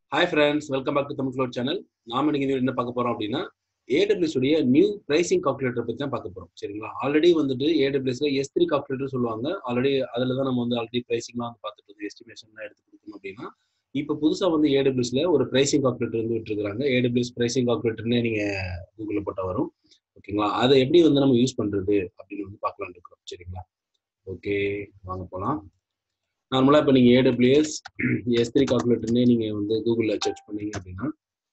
hi friends welcome back to Tamil float channel நாம இன்னைக்கு இந்த என்ன பார்க்க போறோம் அப்படின்னா ஏடபிள்யூஸ் உடைய நியூ பிரைசிங் கால்குலேட்டர் பத்தி தான் பார்க்க போறோம் சரிங்களா ஆல்ரெடி வந்துட்டு ஏடபிள்யூஸ்ல எஸ் த்ரீ கால்குலேட்டர் சொல்லுவாங்க ஆல்ரெடி அதில் தான் நம்ம வந்து ஆல்ரெடி பிரைசிங்லாம் வந்து பார்த்துட்டு இருந்தோம் எஸ்டிமேஷன்லாம் எடுத்து கொடுக்கணும் அப்படின்னா இப்போ புதுசாக வந்து ஏடபிள்யூஸ்ல ஒரு பிரைசிங் கால்குலேட்டர் வந்து விட்டுருக்காங்க ஏடபிள்யூஸ் பிரைசிங் கால்குலேட்டர்னே நீங்க கூகுளில் போட்டால் வரும் ஓகேங்களா அதை எப்படி வந்து நம்ம யூஸ் பண்றது அப்படின்னு வந்து பார்க்கலாம்னு இருக்கிறோம் சரிங்களா ஓகே வாங்க போகலாம் நார்மலாக இப்போ நீங்கள் ஏடபிள்யூஎஸ் எஸ் த்ரீ கால்குலேட்டர்னே நீங்கள் வந்து கூகுளில் சர்ச் பண்ணீங்க அப்படின்னா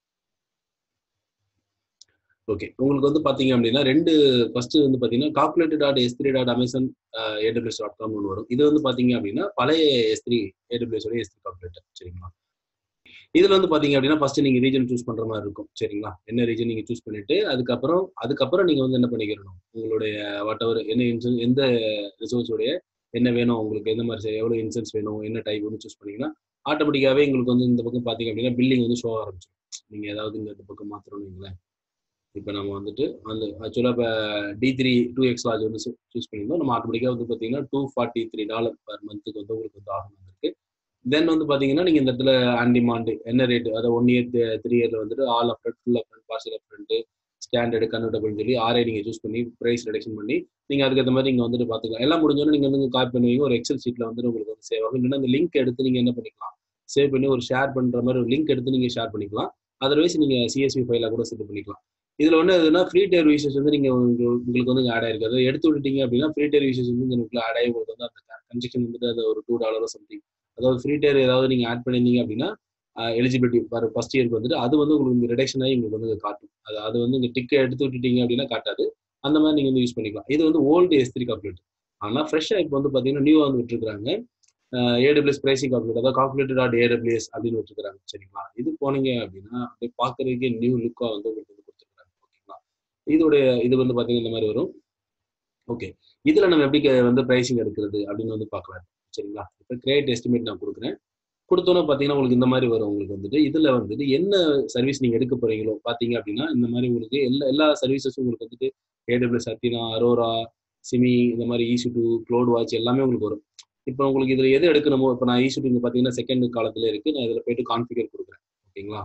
ஓகே உங்களுக்கு வந்து பார்த்தீங்க அப்படின்னா ரெண்டு ஃபர்ஸ்ட் வந்து பார்த்தீங்கன்னா calculator dot S three dot Amazon AWS dot காம்னு ஒன்று வரும் இது வந்து பார்த்தீங்க அப்படின்னா பழைய எஸ் த்ரீ ஏடபிள்யூஎஸ் உடைய எஸ் த்ரீ கால்குலேட்டர் சரிங்களா இதில் வந்து பார்த்தீங்க அப்படின்னா ஃபர்ஸ்ட் நீங்கள் ரீஜன் சூஸ் பண்ணுற மாதிரி இருக்கும் சரிங்களா என்ன ரீஜன் நீங்கள் சூஸ் பண்ணிட்டு அதுக்கப்புறம் அதுக்கப்புறம் நீங்கள் வந்து என்ன பண்ணிக்கிறணும் உங்களுடைய வாட் எவர் என்ன இன்சூ எந்த ரிசோர்ஸோடைய என்ன வேணும் உங்களுக்கு எந்த மாதிரி செய்ய எவ்வளோ இன்சூரன்ஸ் வேணும் என்ன டைப் வந்து சூஸ் பண்ணீங்கன்னா ஆட்டோமேட்டிக்காகவே உங்களுக்கு வந்து இந்த பக்கம் பார்த்தீங்க அப்படின்னா பில்லிங் வந்து ஷோ ஆரம்பிச்சிடும் நீங்கள் ஏதாவது இந்த இந்த பக்கம் மாத்திரம்னு வைங்களேன் இப்போ நம்ம வந்துட்டு அந்த ஆக்சுவலாக இப்போ T three two X large வந்து சூஸ் பண்ணியிருந்தோம் நம்ம ஆட்டோமேட்டிக்காக வந்து பார்த்தீங்கன்னா two forty three dollar per மந்த்துக்கு வந்து உங்களுக்கு வந்து ஆகும் வந்திருக்கு தென் வந்து பார்த்தீங்கன்னா நீங்கள் இந்த இடத்துல ஆன் டிமாண்டு என்ன ரேட் அதாவது ஒன் இயர் த்ரீ இயரில் வந்துட்டு all upfront full upfront partial upfront standard கன்வெர்டபிள்னு சொல்லி ஆரே நீங்கள் சூஸ் பண்ணி ப்ரைஸ் ரிடக்ஷன் பண்ணி நீங்கள் அதுக்கேற்ற மாதிரி நீங்கள் வந்துட்டு பார்த்துக்கலாம் எல்லாம் முடிஞ்சோன்னு நீங்கள் வந்து காப்பி பண்ணுவீங்க ஒரு எக்ஸல் ஷீட்டில் வந்து உங்களுக்கு வந்து சேவ் ஆகும் இல்லைன்னா அந்த லிங்க் எடுத்து நீங்கள் என்ன பண்ணிக்கலாம் சேவ் பண்ணி ஒரு ஷேர் பண்ணுற மாதிரி ஒரு லிங்க் எடுத்து நீங்கள் ஷேர் பண்ணிக்கலாம் அதர்வைஸ் நீங்கள் சிஎஸ்வி ஃபைலாக கூட செட் பண்ணிக்கலாம் இதில் ஒன்று எதுனா ஃப்ரீ டேர் யூசர்ஸ் வந்து நீங்கள் உங்களுக்கு வந்து ஆட் ஆயிருக்கு அதை எடுத்து விட்டுட்டீங்க அப்படின்னா ஃப்ரீ டேர் யூசர்ஸ் வந்து உங்களுக்கு ஆட் ஆகி உங்களுக்கு வந்து அந்த கன்ஸ்ட்ரக்ஷன் வந்துட்டு அது ஒரு டூ டாலரோ சம்திங் அதாவது ஃப்ரீ டேர் ஏதாவது நீங்கள் ஆட் பண்ணியிருந்தீங்க அப்படின்னா எலிஜிபிலிட்டி வர ஃபர்ஸ்ட் இயருக்கு வந்துட்டு அது வந்து உங்களுக்கு ரிடக்ஷன் ஆகி உங்களுக்கு வந்து காட்டும் அது அது வந்து இந்த டிக்கை எடுத்து விட்டுட்டீங்க அப்படின்னா காட்டாது அந்த மாதிரி நீங்கள் வந்து யூஸ் பண்ணிக்கலாம் இது வந்து ஓல்டு எஸ் த்ரீ கால்குலேட்டர் ஆனால் ஃப்ரெஷ்ஷாக இப்போ வந்து பார்த்தீங்கன்னா நியூவாக வந்து விட்டுருக்காங்க ஏடபிள்யூஎஸ் பிரைசிங் கால்குலேட்டர் அதாவது கால்குலேட்டர் டாட் ஏடபிள்யூஎஸ் அப்படின்னு விட்டுருக்காங்க சரிங்களா இது போனீங்க அப்படின்னா அப்படியே பார்க்கறதுக்கே நியூ லுக்காக வந்து உங்களுக்கு வந்து கொடுத்துருக்காங்க ஓகேங்களா இதோடைய இது வந்து பார்த்தீங்கன்னா இந்த மாதிரி வரும் ஓகே இதில் நம்ம எப்படி வந்து ப்ரைசிங் எடுக்கிறது அப்படின்னு வந்து பார்க்கலாம் சரிங்களா இப்போ கிரியேட் எஸ்டிமேட் நான் கொடுக்குறேன் கொடுத்தோன்னே பார்த்தீங்கன்னா உங்களுக்கு இந்த மாதிரி வரும் உங்களுக்கு வந்துட்டு இதில் வந்துட்டு என்ன சர்வீஸ் நீங்கள் எடுக்க போறீங்களோ பார்த்தீங்க அப்படின்னா இந்த மாதிரி உங்களுக்கு எல்லா எல்லா சர்வீசஸும் உங்களுக்கு வந்துட்டு ஏடபிள்யூஎஸ் அத்தினா அரோரா சிமி இந்த மாதிரி ஈசி டூ க்ளோட் வாட்ச் எல்லாமே உங்களுக்கு வரும் இப்போ உங்களுக்கு இதில் எது எடுக்கணுமோ இப்போ நான் ஈசி டூ இங்கே பார்த்தீங்கன்னா செகண்ட் காலத்தில் இருக்குது நான் இதில் போயிட்டு கான்ஃபிகர் கொடுக்குறேன் ஓகேங்களா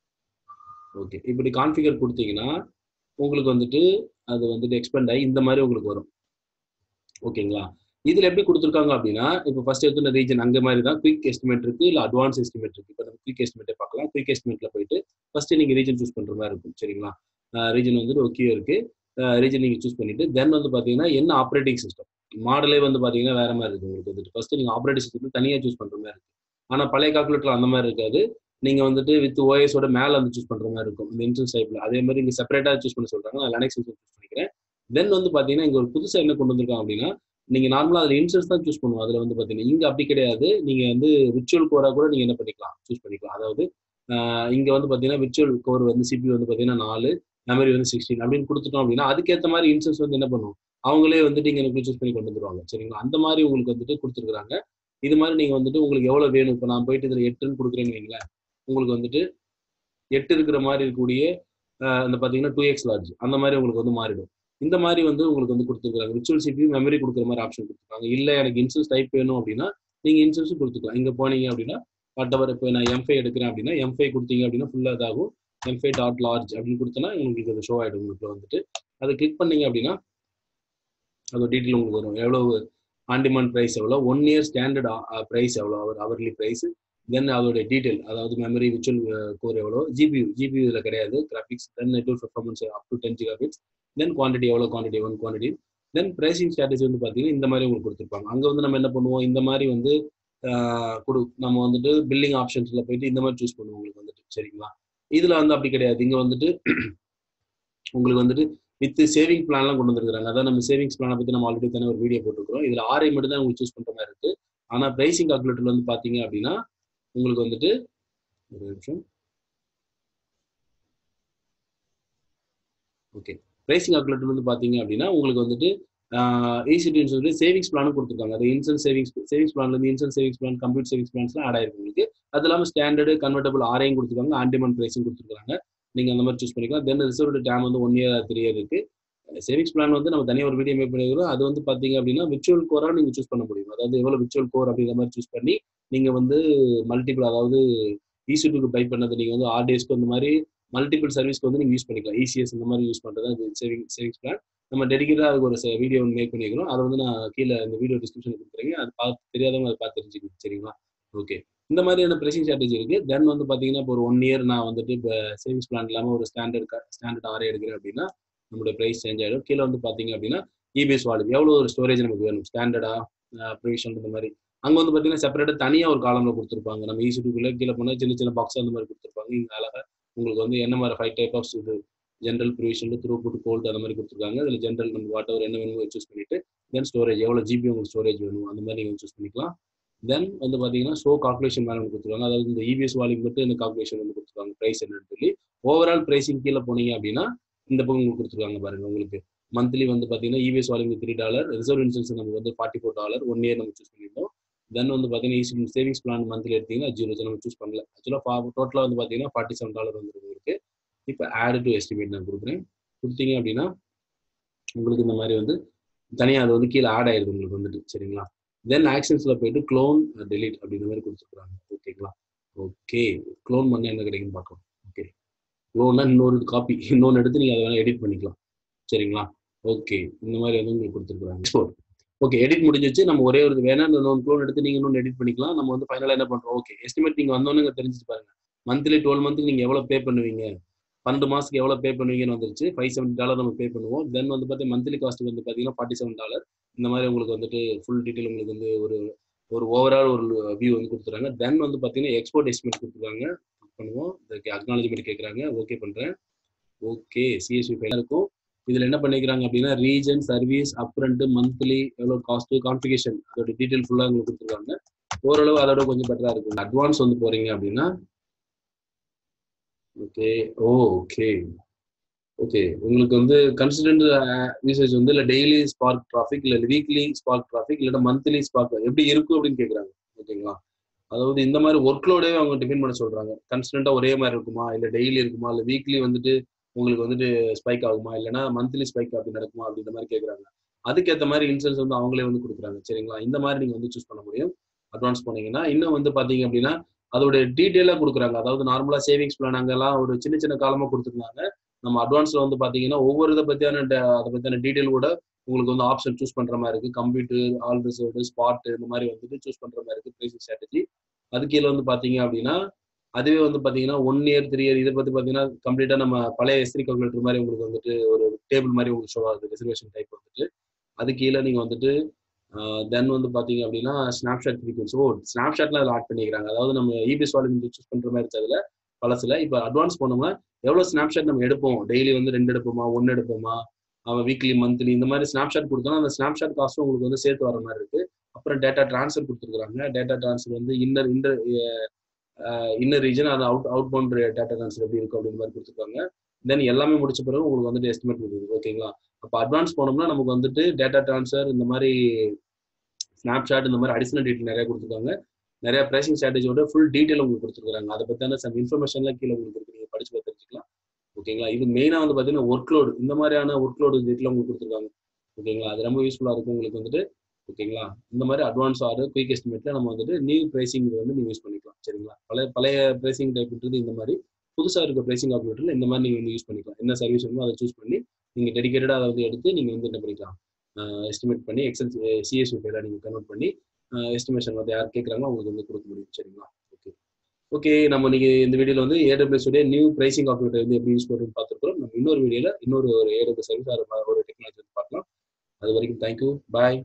ஓகே இப்படி கான்ஃபிகர் கொடுத்தீங்கன்னா உங்களுக்கு வந்துட்டு அது வந்துட்டு எக்ஸ்பெண்ட் ஆகி இந்த மாதிரி உங்களுக்கு வரும் ஓகேங்களா இதுல எப்படி கொடுத்துருக்காங்க அப்படின்னா இப்போ ஃபர்ஸ்ட் எடுத்துன ரீஜன் அங்கே மாதிரி தான் குயிக் எஸ்டிமேட் இருக்கு இல்லை அட்வான்ஸ் எஸ்டிமேட் இருக்கு இப்போ நம்ம குயிக் எஸ்டிமேட்டை பார்க்கலாம் குயிக் எஸ்டிமேட்ல போயிட்டு ஃபர்ஸ்ட் நீங்க ரீஜன் சூஸ் பண்ற மாதிரி இருக்கும் சரிங்களா ரீஜன் வந்துட்டு ஓகே இருக்கு ரீஜன் நீங்க சூஸ் பண்ணிட்டு தென் வந்து பாத்தீங்கன்னா என்ன ஆப்ரேட்டிங் சிஸ்டம் மாடலே வந்து பாத்தீங்கன்னா வேற மாதிரி இருக்கு உங்களுக்கு வந்துட்டு ஃபர்ஸ்ட் நீங்க ஆப்ரேட்டிங் சிஸ்டம் தனியாக சூஸ் பண்ற மாதிரி இருக்கு ஆனா பழைய கால்குலேட்டர் அந்த மாதிரி இருக்காது நீங்க வந்துட்டு வித் ஓஎஸோட மேல வந்து சூஸ் பண்ற மாதிரி இருக்கும் இந்த இன்சூரன்ஸ் டைப்ல அதே மாதிரி இங்க செப்பரேட்டா சூஸ் பண்ண சொல்றாங்க நான் லெனக்ஸ் சூஸ் பண்ணிக்கிறேன் தென் வந்து பாத்தீங்கன்னா இங்க ஒரு புதுசா என்ன கொண்டு வந்திருக்காங்க அப்படின்னா நீங்க நார்மலா அதுல இன்சூரன்ஸ் தான் சூஸ் பண்ணுவோம் அதுல வந்து பாத்தீங்கன்னா இங்க அப்படி கிடையாது நீங்க வந்து விர்ச்சுவல் கோரா கூட நீங்க என்ன பண்ணிக்கலாம் சூஸ் பண்ணிக்கலாம் அதாவது இங்க வந்து பாத்தீங்கன்னா விர்ச்சுவல் கோர் வந்து சிபி வந்து பாத்தீங்கன்னா நாலு மெமரி வந்து சிக்ஸ்டீன் அப்படின்னு கொடுத்துட்டோம் அப்படின்னா அதுக்கேற்ற மாதிரி இன்சூரன்ஸ் வந்து என்ன பண்ணுவோம் அவங்களே வந்துட்டு இங்க எனக்கு சூஸ் பண்ணி கொண்டு வந்துருவாங்க சரிங்களா அந்த மாதிரி உங்களுக்கு வந்துட்டு கொடுத்துருக்காங்க இது மாதிரி நீங்க வந்துட்டு உங்களுக்கு எவ்வளவு வேணும் இப்போ நான் போயிட்டு இதுல எட்டுன்னு கொடுக்குறேன்னு வைங்களேன் உங்களுக்கு வந்துட்டு எட்டு இருக்கிற மாதிரி இருக்கக்கூடிய அந்த பாத்தீங்கன்னா டூ எக்ஸ் லார்ஜ் அந்த மாதிரி உங்களுக்கு வந்து மாறிடும் இந்த மாதிரி வந்து உங்களுக்கு வந்து கொடுத்துருக்காங்க விர்ச்சுவல் சிபியூ மெமரி கொடுக்குற மாதிரி ஆப்ஷன் கொடுத்துருக்காங்க இல்லை எனக்கு இன்சூரன்ஸ் டைப் வேணும் அப்படின்னா நீங்கள் இன்சூரன்ஸும் கொடுத்துக்கலாம் இங்கே போனீங்க அப்படின்னா வாட்டவர் இப்போ நான் எம்ஃபை எடுக்கிறேன் அப்படின்னா எம்ஃபை கொடுத்தீங்க அப்படின்னா ஃபுல்லாக இதாகும் எம்ஃபை டாட் லார்ஜ் அப்படின்னு கொடுத்தனா உங்களுக்கு அது ஷோ ஆகிடும் உங்களுக்கு வந்துட்டு அதை கிளிக் பண்ணீங்க அப்படின்னா அதோட டீட்டெயில் உங்களுக்கு வரும் எவ்வளோ ஆன் டிமாண்ட் ப்ரைஸ் எவ்வளோ ஒன் இயர் ஸ்டாண்டர்ட் ப்ரைஸ் எவ்வளோ அவர் அவர்லி ப்ரைஸ் தென் அதோட டீட்டெயில் அதாவது மெமரி விர்ச்சுவல் கோர் எவ்வளோ ஜிபியூ ஜிபியூ இதில் கிடையாது graphics then network performance up to ten gigabits then quantity எவ்வளோ quantity one quantity then pricing strategy வந்து பார்த்தீங்கன்னா இந்த மாதிரி உங்களுக்கு கொடுத்துருப்பாங்க அங்கே வந்து நம்ம என்ன பண்ணுவோம் இந்த மாதிரி வந்து கொடு நம்ம வந்துட்டு பில்லிங் ஆப்ஷன்ஸில் போயிட்டு இந்த மாதிரி சூஸ் பண்ணுவோம் உங்களுக்கு வந்துட்டு சரிங்களா இதில் வந்து அப்படி கிடையாது இங்கே வந்துட்டு உங்களுக்கு வந்துட்டு வித் சேவிங் பிளான்லாம் கொண்டு வந்துருக்காங்க அதான் நம்ம சேவிங்ஸ் பிளானை பற்றி நம்ம ஆல்ரெடி தானே ஒரு வீடியோ போட்டுருக்கோம் இதில் ஆர்ஐ மட்டும் தான் உங்களுக்கு சூஸ் பண்ணுற மாதிரி இருக்குது ஆனால் ப்ரைசிங் கால்குலேட்டர் வந்து பார்த்தீங்க அப்படின்னா உங்களுக்கு வந்துட்டு ஒரு நிமிஷம் ஓகே ப்ரைசிங் கால்குலேட்டர் வந்து பார்த்தீங்க அப்படின்னா உங்களுக்கு வந்துட்டு ஈசிடி இன்சூரன்ஸ் சேவிங்ஸ் பிளானும் கொடுத்துருக்காங்க அது இன்சூரன்ஸ் சேவிங்ஸ் சேவிங்ஸ் பிளான்லேருந்து insurance savings plan computer savings பிளான்ஸ்லாம் ஆட் ஆயிருக்கு உங்களுக்கு அது இல்லாமல் ஸ்டாண்டர்டு கன்வெர்டபிள் ஆரையும் கொடுத்துருக்காங்க ஆன் டிமாண்ட் ப்ரைஸும் கொடுத்துருக்காங்க நீங்கள் அந்த மாதிரி சூஸ் பண்ணிக்கலாம் தென் ரிசர்வ்டு டேம் வந்து ஒன் இயர் த்ரீ இயர் இருக்கு சேவிங்ஸ் பிளான் வந்து நம்ம தனியாக ஒரு வீடியோ மேக் பண்ணிக்கிறோம் அது வந்து பார்த்தீங்க அப்படின்னா விர்ச்சுவல் கோராக நீங்கள் சூஸ் பண்ண முடியும் அதாவது எவ்வளோ விர்ச்சுவல் கோர் அப்படிங்கிற மாதிரி சூஸ் பண்ணி நீங்கள் வந்து மல்டிபிள் அதாவது ஈசி டூக்கு பை பண்ணது நீங்கள் வந்து ஆர்டிஎஸ்க்கு இந்த மாதிரி மல்டிபிள் சர்வீஸ்க்கு வந்து நீங்கள் யூஸ் பண்ணிக்கலாம் இசிஎஸ் இந்த மாதிரி யூஸ் பண்ணுறது அது சேவிங் சேவிங்ஸ் பிளான் நம்ம டெடிக்கேட்டாக அதுக்கு ஒரு வீடியோ மேக் பண்ணிக்கிறோம் அதை வந்து நான் கீழே இந்த வீடியோ டிஸ்கிரிப்ஷன் கொடுக்குறேங்க அது பார்த்து தெரியாதவங்க அதை பார்த்து தெரிஞ்சுக்கணும் சரிங்களா ஓகே இந்த மாதிரியான ப்ரைசிங் ஸ்ட்ராட்டஜி இருக்கு தென் வந்து பார்த்தீங்கன்னா இப்போ ஒரு ஒன் இயர் நான் வந்துட்டு இப்போ சேவிங்ஸ் பிளான் இல்லாமல் ஒரு ஸ்டாண்டர்ட் ஸ்டாண்டர்ட் ஆரே எடுக்கிறேன் அப்படின்னா நம்மளுடைய ப்ரைஸ் சேஞ்ச் ஆகிடும் கீழே வந்து பார்த்தீங்க அப்படின்னா இபிஎஸ் வால்யூம் எவ்வளோ ஒரு ஸ்டோரேஜ் நமக்கு வேணும் ஸ்டாண்டர்டா ப்ரொவிஷன் இந்த மாதிரி அங்கே வந்து பார்த்தீங்கன்னா செப்பரேட்டாக தனியாக ஒரு காலமில் கொடுத்துருப்பாங்க நம்ம ஈஸி டூக்குள்ளே கீழே போனால் சின்ன சின்ன பாக்ஸ் அந்த மாதிரி கொடுத்துருப்பாங்க இங்கே அழகாக உங்களுக்கு வந்து என்ன மாதிரி ஃபைவ் டைப் ஆஃப் இது ஜென்ரல் ப்ரொவிஷன் த்ரூ புட் கோல்டு அந்த மாதிரி கொடுத்துருக்காங்க அதில் ஜென்ரல் நம்ம வாட் எவர் என்ன வேணுமோ சூஸ் பண்ணிட்டு தென் ஸ்டோரேஜ் எவ்வளோ ஜிபி உங்களுக்கு ஸ்டோரேஜ் வேணும் அந்த மாதிரி நீங்கள் சூஸ் பண்ணிக்கலாம் தென் வந்து பார்த்தீங்கன்னா ஷோ கால்குலேஷன் மேலே கொடுத்துருவாங்க அதாவது இந்த இபிஎஸ் வாலிக்கு மட்டும் இந்த கால்குலேஷன் வந்து கொடுத்துருவாங்க ப்ரைஸ் என்னன்னு சொல்லி ஓவரால் ப்ரைஸிங் கீழே போனீங்க அப்படின்னா இந்த பக்கம் உங்களுக்கு கொடுத்துருக்காங்க பாருங்க உங்களுக்கு மந்த்லி வந்து பார்த்தீங்கன்னா இபிஎஸ் வாலிக்கு த்ரீ டாலர் ரிசர்வ் இன்சூரன்ஸ் நமக்கு வந்து forty four dollar one year நம்ம சூஸ் பண்ணியிருந்தோம் தென் வந்து பார்த்தீங்கன்னா ஈஸி சேவிங்ஸ் பிளான் மந்த்லி எடுத்தீங்கன்னா ஜீரோ நம்ம சூஸ் பண்ணல ஆக்சுவலாக டோட்டலாக வந்து பார்த்தீங்கன்னா ஃபார்ட்டி செவன் டாலர் வந்து உங்களுக்கு இப்போ ஆட் டு எஸ்டிமேட் நான் கொடுக்குறேன் கொடுத்தீங்க அப்படின்னா உங்களுக்கு இந்த மாதிரி வந்து தனியாக அது வந்து கீழே ஆட் ஆயிருது உங்களுக்கு வந்துட்டு சரிங்களா தென் ஆக்ஷன்ஸில் போயிட்டு க்ளோன் டெலிட் அப்படின்ற மாதிரி கொடுத்துருக்காங்க ஓகேங்களா ஓகே க்ளோன் பண்ணால் என்ன கிடைக்குன்னு பார்க்கலாம் ஓகே க்ளோன்னா இன்னொரு காப்பி இன்னொன்று எடுத்து நீங்கள் அதை வேணால் எடிட் பண்ணிக்கலாம் சரிங்களா ஓகே இந்த மாதிரி வந்து உங்களுக்கு கொடுத்துருக்குறாங்க எக்ஸ்போர்ட் ஓகே எடிட் முடிஞ்சிச்சு நம்ம ஒரே ஒரு வேணா இன்னொன்று க்ளோன் எடுத்து நீங்கள் இன்னொன்று எடிட் பண்ணிக்கலாம் நம்ம வந்து ஃபைனலாக என்ன பண்ணுறோம் ஓகே எஸ்டிமேட் நீங்கள் வந்தோன்னு தெரிஞ்சுட்டு பாருங்க மந்த்லி டுவெல் மந்த்துக்கு நீங்கள் எவ்வளோ பே பண்ணுவீங்க பன்னெண்டு மாதத்துக்கு எவ்வளோ பே பண்ணுவீங்கன்னு வந்துருச்சு ஃபைவ் செவன்ட்டி டாலர் நம்ம பே பண்ணுவோம் தென் வந்து பார்த்தீங்கன்னா மந்த்லி காஸ்ட் வந்து பார்த்தீங்கன்னா ஃபார்ட்டி செவன் டாலர் இந்த மாதிரி உங்களுக்கு வந்துட்டு ஃபுல் டீட்டெயில் உங்களுக்கு வந்து ஒரு ஒரு ஓவரால் ஒரு வியூ வந்து கொடுத்துறாங்க தென் வந்து பார்த்தீங்கன்னா எக்ஸ்போர்ட் எஸ்டிமேட் கொடுத்துருக்காங்க பண்ணுவோம் இதுக்கு அக்னாலஜ்மெண்ட் கேட்குறாங்க ஓகே பண்ணுறேன் ஓகே சிஎஸ்பி ஃபைலாக இருக்கும் இதில் என்ன பண்ணிக்கிறாங்க அப்படின்னா ரீஜன் சர்வீஸ் அப்ரண்ட் மந்த்லி எவ்வளோ காஸ்ட்டு கான்ஃபிகேஷன் அதோட டீட்டெயில் ஃபுல்லாக உங்களுக்கு கொடுத்துருக்காங்க ஓரளவு அதோட கொஞ்சம் பெட்டராக இருக்கும் அட்வான்ஸ் வந்து போகிறீங்க அப்படின்னா ஓகே ஓ ஓகே ஓகே உங்களுக்கு வந்து கன்சிடென்ட் யூசேஜ் வந்து இல்லை டெய்லி ஸ்பார்க் டிராஃபிக் இல்லை வீக்லி ஸ்பார்க் டிராஃபிக் இல்லைன்னா மந்த்லி ஸ்பார்க் எப்படி இருக்கும் அப்படின்னு கேட்குறாங்க ஓகேங்களா அதாவது இந்த மாதிரி ஒர்க் லோடே அவங்க டிஃபைன் பண்ண சொல்றாங்க கன்சிடென்ட்டா ஒரே மாதிரி இருக்குமா இல்லை டெய்லி இருக்குமா இல்லை வீக்லி வந்துட்டு உங்களுக்கு வந்துட்டு ஸ்பைக் ஆகுமா இல்லைன்னா மந்த்லி ஸ்பைக் அப்படி நடக்குமா அப்படின்ற மாதிரி கேட்குறாங்க அதுக்கேற்ற மாதிரி இன்சூரன்ஸ் வந்து அவங்களே வந்து கொடுக்குறாங்க சரிங்களா இந்த மாதிரி நீங்க வந்து சூஸ் பண்ண முடியும் அட்வான்ஸ் போனீங்கன்னா இன்னும் வந்து பாத்தீங்க அப்படின்னா அதோட டீட்டெயிலாக கொடுக்குறாங்க அதாவது நார்மலா சேவிங்ஸ் பிளான் அங்கெல்லாம் ஒரு சின்ன சின்ன காலமா கொடுத்துருந்தாங்க நம்ம அட்வான்ஸ்ல வந்து பாத்தீங்கன்னா ஒவ்வொரு இதை பத்தியான அதை பத்தியான டீட்டெயில் கூட உங்களுக்கு வந்து ஆப்ஷன் சூஸ் பண்ற மாதிரி இருக்கு கம்ப்யூட்டர் ஆல் ரிசர்வ்டு ஸ்பாட் இந்த மாதிரி வந்துட்டு சூஸ் பண்ற மாதிரி இருக்கு பிரைசிங் ஸ்ட்ராட்டஜி அது கீழே வந்து பாத்தீங்க அப்படின்னா அதுவே வந்து பாத்தீங்கன்னா ஒன் இயர் த்ரீ இயர் இதை பத்தி பாத்தீங்கன்னா கம்ப்ளீட்டா நம்ம பழைய எஸ்ரி கால்குலேட்டர் மாதிரி உங்களுக்கு வந்துட்டு ஒரு டேபிள் மாதிரி உங்களுக்கு ஷோ ஆகுது ரிசர்வேஷன் டைப் வந்துட்டு அது கீழே நீங்க வந்துட்டு தென் வந்து பாத்தீங்க அப்படின்னா ஸ்னாப்ஷாட் ஃப்ரீக்வன்சி ஓ ஸ்னாப்ஷாட்ல அதில் ஆட் பண்ணிக்கிறாங்க அதாவது நம்ம இபிஎஸ் வாலியம் சூஸ் பண்ற மாதிரி இருந்ததுல பழசுல இப்போ அட்வான்ஸ் போனோம்னா எவ்வளவு ஸ்னாப்ஷாட் நம்ம எடுப்போம் டெய்லி வந்து ரெண்டு எடுப்போமா ஒன்னு எடுப்போமா அவன் வீக்லி மந்த்லி இந்த மாதிரி ஸ்னாப்ஷாட் கொடுத்தோம்னா அந்த ஸ்னாப்ஷாட் காஸ்ட்டும் உங்களுக்கு வந்து சேர்த்து வர மாதிரி இருக்கு அப்புறம் டேட்டா டிரான்ஸ்ஃபர் கொடுத்துருக்காங்க டேட்டா டிரான்ஸ்ஃபர் வந்து இன்னர் இந்த இன்னர் ரீஜன் அது out outbound data transfer எப்படி இருக்கும் அப்படின்ற மாதிரி கொடுத்துருக்காங்க தென் எல்லாமே முடிச்ச பிறகு உங்களுக்கு வந்துட்டு எஸ்டிமேட் கொடுக்குது ஓகேங்களா அப்போ அட்வான்ஸ் போனோம்னா நமக்கு வந்துட்டு டேட்டா டிரான்ஸ்ஃபர் இந்த மாதிரி ஸ்னாப்ஷாட் இந்த மாதிரி அடிஷனல் டீட்டெயில் நிறைய கொடுத்துருக்காங்க நிறைய பிரைசிங் ஸ்ட்ராட்டஜியோட ஃபுல் டீட்டெயில் உங்களுக்கு கொடுத்துருக்காங்க அதை பற்றியான சம் இன்ஃபர்மேஷன்லாம் கீழே உங்களுக்கு இருக்கு நீங்கள் படிச்சு பார்த்து தெரிஞ்சுக்கலாம் ஓகேங்களா இது மெயினாக வந்து பார்த்தீங்கன்னா ஒர்க் லோடு இந்த மாதிரியான ஒர்க் லோடு டீட்டெயில் உங்களுக்கு கொடுத்துருக்காங்க ஓகேங்களா அது ரொம்ப யூஸ்ஃபுல்லாக இருக்கும் உங்களுக்கு வந்துட்டு ஓகேங்களா இந்த மாதிரி அட்வான்ஸ் ஆர் குயிக் எஸ்டிமேட்ல நம்ம வந்துட்டு நியூ பிரைசிங் வந்து நீங்கள் யூஸ் பண்ணிக்கலாம் சரிங்களா பழைய பழைய பிரைசிங் டைப்ன்றது இந்த மாதிரி புதுசாக இருக்க பிரைசிங் கால்குலேட்டர்ல இந்த மாதிரி நீங்கள் வந்து யூஸ் பண்ணிக்கலாம் என்ன சர்வீஸ் வேணுமோ அதை சூஸ் பண்ணி நீங்கள் டெடிக்கேட்டடாக அதை வந்து எடுத்து நீங்கள் வந்து என்ன பண்ணிக்கலாம் எஸ்டிமேட் பண்ணி எக்ஸல் சிஎஸ்சி ஃபைலாக நீங்கள் கன்வெர்ட் பண்ணி எஸ்டிமேஷன் வந்து யார் கேட்குறாங்களோ அவங்களுக்கு வந்து கொடுக்க முடியும் சரிங்களா ஓகே ஓகே நம்ம நீங்க இந்த வீடியோல வந்து ஏடபிள்யூஎஸ் உடைய நியூ பிரைசிங் கால்குலேட்டர் வந்து எப்படி யூஸ் பண்ணுறது பார்த்துருக்கோம் நம்ம இன்னொரு வீடியோல இன்னொரு ஒரு ஏடபிள்யூ சர்வீஸ் ஒரு டெக்னாலஜி வந்து பார்க்கலாம் அது வரைக்கும் தேங்க்யூ பாய்